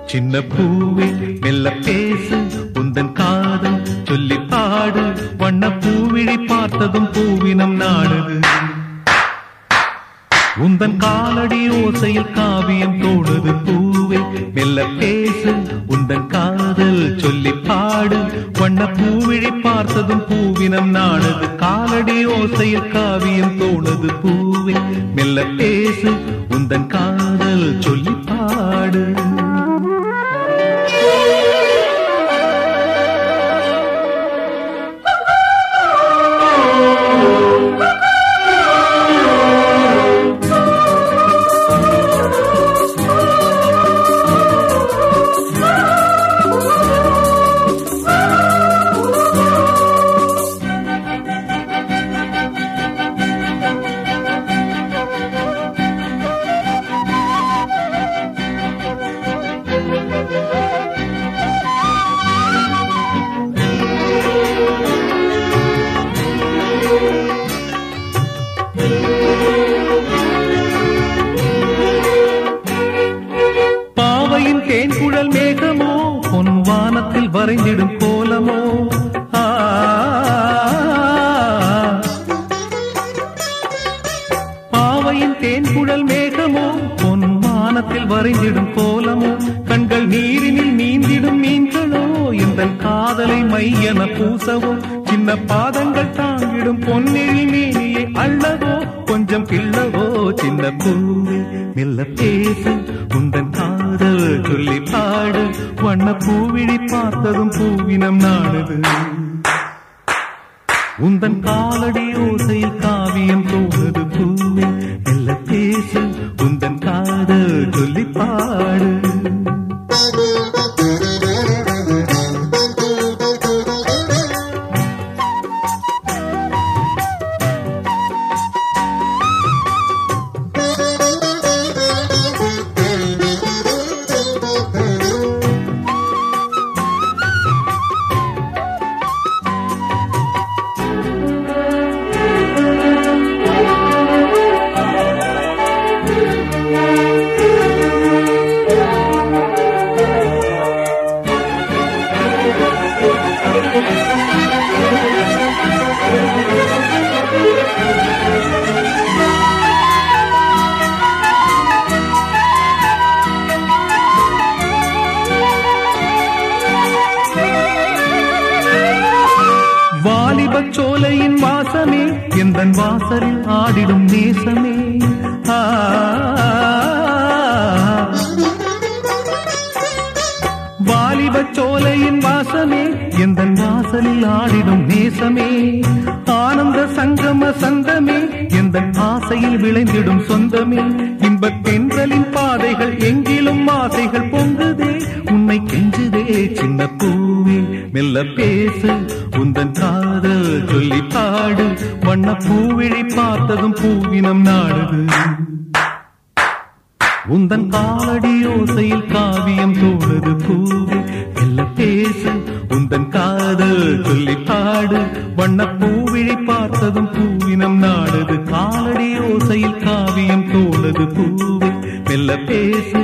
சின்ன பூவே மெல்ல பேசு உந்தன் காதல் சொல்லி பாடு வண்ண பூவிழி பார்த்ததும் பூவினம் நாடுது உந்தன் காலடி ஓசையில் காவியம் தோணுது பூவே மெல்ல பேசு உந்தன் காதல் சொல்லி பாடு வண்ண பூவிழி பார்த்ததும் பூவினம் நாடுது காலடி ஓசையில் காவியம் தோணுது பூவே மெல்ல பேசு உந்தன் காதல் சொல்லி பாடு பாவையின் தேன்குழல் மேகமோ பொன் வானத்தில் வரைந்திடும் கோலமோ ஆ. பாவையின் தேன்குழல் மேகமோ பொன் வானத்தில் வரைந்திடும் கோலமோ கண்கள் நீரினில் நீந்திடும் மீன்களோ இந்த காதலை மையன பூசவோ சின்ன பாதங்கள் தாங்கிடும் பொன்னெழில் மேனியை அள்ளவோ கொஞ்சம் கிள்ளவோ சின்ன பூவே மெல்ல பேசு உந்தன் காதல் சொல்லி பாடு வண்ண பூவிழி பார்த்ததும் பூவினம் நாடுது உந்தன் காலடி ஓசையில் காவியம் தோணுது பூவே மெல்ல பேசு உந்தன் காதல் சொல்லி பாடு வாலிபச் சோலையின் வாசமே எந்தன் வாசலில் ஆடிடும் நேசமே ஆ. வாலிபச் சோலையின் வாசமே எந்தன் வாசலில் ஆடிடும் நேசமே ஆனந்த சங்கம சந்தமே எந்தன் ஆசையில் விளைந்திடும் சொந்தமே இன்பத் தென்றலின் பாதைகள் எங்கிலும் ஆசைகள் பொங்குதே உன்னை கெஞ்சுதே சின்ன பூவே மெல்ல பேசு உந்தன் காதல் சொல்லி பாடு வண்ண பூவிழி பார்த்ததும் பூவினம் நாடுது உந்தன் காலடி ஓசையில் காவியம் தோணுது பூவே மெல்ல பேசு உந்தன் காதல் சொல்லி பாடு வண்ண பூவிழி பார்த்ததும் பூவினம் நாடுது காலடி ஓசையில் காவியம் தோணுது பூவே மெல்ல பேசு